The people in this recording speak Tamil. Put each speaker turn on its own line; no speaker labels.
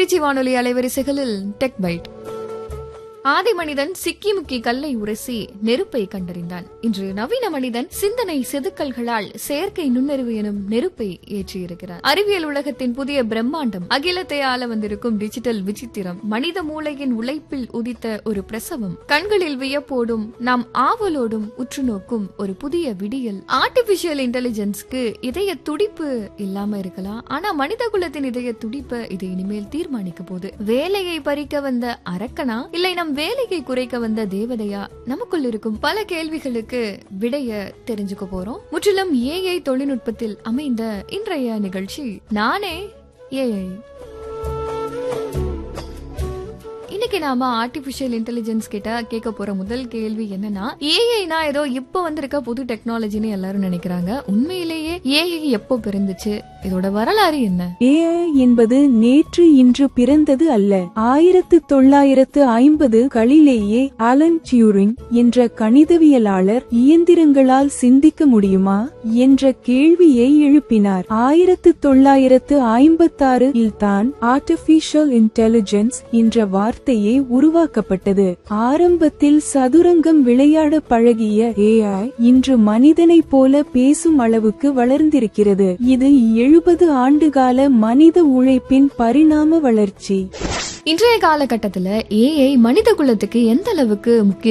திருச்சி வானொலி அலைவரிசைகளில் டெக் பைட் ஆதி மனிதன் சிக்கி முக்கி கல்லை உரசி நெருப்பை கண்டறிந்தான் இன்று நவீன மனிதன் சிந்தனை செதுக்கல்களால் செயற்கை நுண்ணறிவு எனும் நெருப்பை ஏற்றியிருக்கிறார் அறிவியல் உலகத்தின் புதிய பிரம்மாண்டம் அகிலத்தை ஆள வந்திருக்கும் டிஜிட்டல் விசித்திரம் மனித மூளையின் உழைப்பில் உதித்த ஒரு பிரசவம் கண்களில் வியப்போடும் நாம் ஆவலோடும் உற்று நோக்கும் ஒரு புதிய விடியல் ஆர்டிபிஷியல் இன்டெலிஜென்ஸ்க்கு இதய துடிப்பு இல்லாம இருக்கலாம் ஆனா மனித குலத்தின் இதய துடிப்பை இது இனிமேல் தீர்மானிக்க போகுது வேலையை பறிக்க வந்த அரக்கனா இல்லை நம் வேலையை குறைக்க வந்த தேவதையா நமக்குள் இருக்கும் பல கேள்விகளுக்கு விடைய தெரிஞ்சுக்க போறோம் முற்றிலும் ஏஐ தொழில்நுட்பத்தில் அமைந்த இன்றைய நிகழ்ச்சி நானே ஏஐ இன்னைக்கு நாம ஆர்டிபிஷியல் இன்டெலிஜென்ஸ் கிட்ட கேட்க போற முதல் கேள்வி என்னன்னா ஏஐனா ஏதோ இப்ப வந்திருக்க புது டெக்னாலஜின்னு எல்லாரும் நினைக்கிறாங்க உண்மையிலேயே ஏஐ எப்போ பிறந்துச்சு இதோட வரலாறு என்ன
ஏஐ என்பது நேற்று இன்று பிறந்தது அல்ல ஆயிரத்து தொள்ளாயிரத்து ஐம்பது களிலேயே அலன் டியூரிங் என்ற கணிதவியலாளர் இயந்திரங்களால் சிந்திக்க முடியுமா என்ற கேள்வியை எழுப்பினார் ஆயிரத்து தொள்ளாயிரத்து ஐம்பத்தாறு இல்தான் ஆர்டிபிஷியல் இன்டெலிஜென்ஸ் என்ற வார்த்தையே உருவாக்கப்பட்டது ஆரம்பத்தில் சதுரங்கம் விளையாட பழகிய ஏஐ இன்று மனிதனைப் போல பேசும் அளவுக்கு வளர்ந்திருக்கிறது இது எழுபது ஆண்டுகால மனித உழைப்பின் பரிணாம வளர்ச்சி
இன்றைய காலகட்டத்துல ஏஐ மனித குலத்துக்கு எந்த அளவுக்கு முக்கிய